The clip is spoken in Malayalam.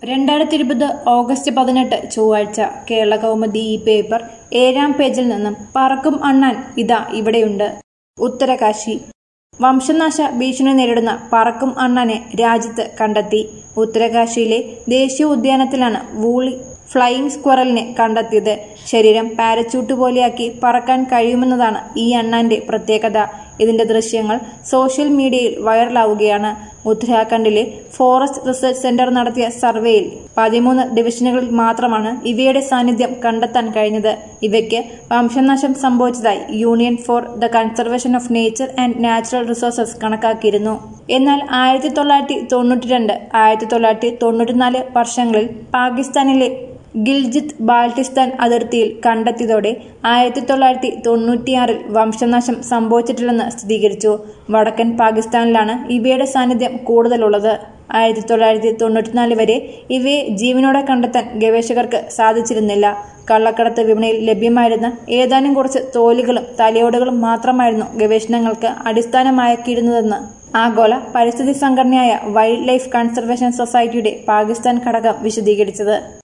രണ്ടായിരത്തി ഇരുപത് ഓഗസ്റ്റ് പതിനെട്ട് ചൊവ്വാഴ്ച കേരള കൗമുദി ഈ പേപ്പർ ഏഴാം പേജിൽ നിന്നും പറക്കും അണ്ണാൻ ഇതാ ഇവിടെയുണ്ട് ഉത്തരകാശി വംശനാശ ഭീഷണി നേരിടുന്ന പറക്കും അണ്ണാനെ രാജ്യത്ത് കണ്ടെത്തി ഉത്തരകാശിയിലെ ദേശീയ ഉദ്യാനത്തിലാണ് വൂളി ഫ്ലൈയിങ് സ്ക്വറലിനെ കണ്ടെത്തിയത് ശരീരം പാരച്യൂട്ട് പോലെയാക്കി പറക്കാൻ കഴിയുമെന്നതാണ് ഈ അണ്ണാന്റെ പ്രത്യേകത ഇതിന്റെ ദൃശ്യങ്ങൾ സോഷ്യൽ മീഡിയയിൽ വൈറലാവുകയാണ് ഉത്തരാഖണ്ഡിലെ ഫോറസ്റ്റ് റിസർച്ച് സെന്റർ നടത്തിയ സർവേയിൽ പതിമൂന്ന് ഡിവിഷനുകളിൽ മാത്രമാണ് ഇവയുടെ സാന്നിധ്യം കണ്ടെത്താൻ കഴിഞ്ഞത് ഇവയ്ക്ക് വംശനാശം സംഭവിച്ചതായി union for the conservation of nature and natural resources കണക്കാക്കിയിരുന്നു എന്നാൽ ആയിരത്തി തൊള്ളായിരത്തി തൊണ്ണൂറ്റി രണ്ട് ആയിരത്തി തൊള്ളായിരത്തി തൊണ്ണൂറ്റിനാല് വർഷങ്ങളിൽ പാകിസ്ഥാനിലെ ഗിൽജിത്ത് ബാൾട്ടിസ്ഥാൻ അതിർത്തിയിൽ കണ്ടെത്തിയതോടെ ആയിരത്തി തൊള്ളായിരത്തി തൊണ്ണൂറ്റിയാറിൽ വംശനാശം സംഭവിച്ചിട്ടില്ലെന്ന് സ്ഥിരീകരിച്ചു വടക്കൻ പാകിസ്ഥാനിലാണ് ഇവയുടെ സാന്നിധ്യം കൂടുതലുള്ളത് ആയിരത്തി തൊള്ളായിരത്തി തൊണ്ണൂറ്റിനാല് വരെ ഇവയെ ജീവനോടെ കണ്ടെത്താൻ ഗവേഷകർക്ക് സാധിച്ചിരുന്നില്ല കള്ളക്കടത്ത് വിപണിയിൽ ലഭ്യമായിരുന്ന ഏതാനും കുറച്ച് തോലുകളും തലയോടുകളും മാത്രമായിരുന്നു ഗവേഷണങ്ങൾക്ക് അടിസ്ഥാനമാക്കിയിരുന്നതെന്ന് ആഗോള പരിസ്ഥിതി സംഘടനയായ വൈൽഡ് ലൈഫ് കൺസർവേഷൻ സൊസൈറ്റിയുടെ പാകിസ്ഥാൻ ഘടകം വിശദീകരിച്ചത്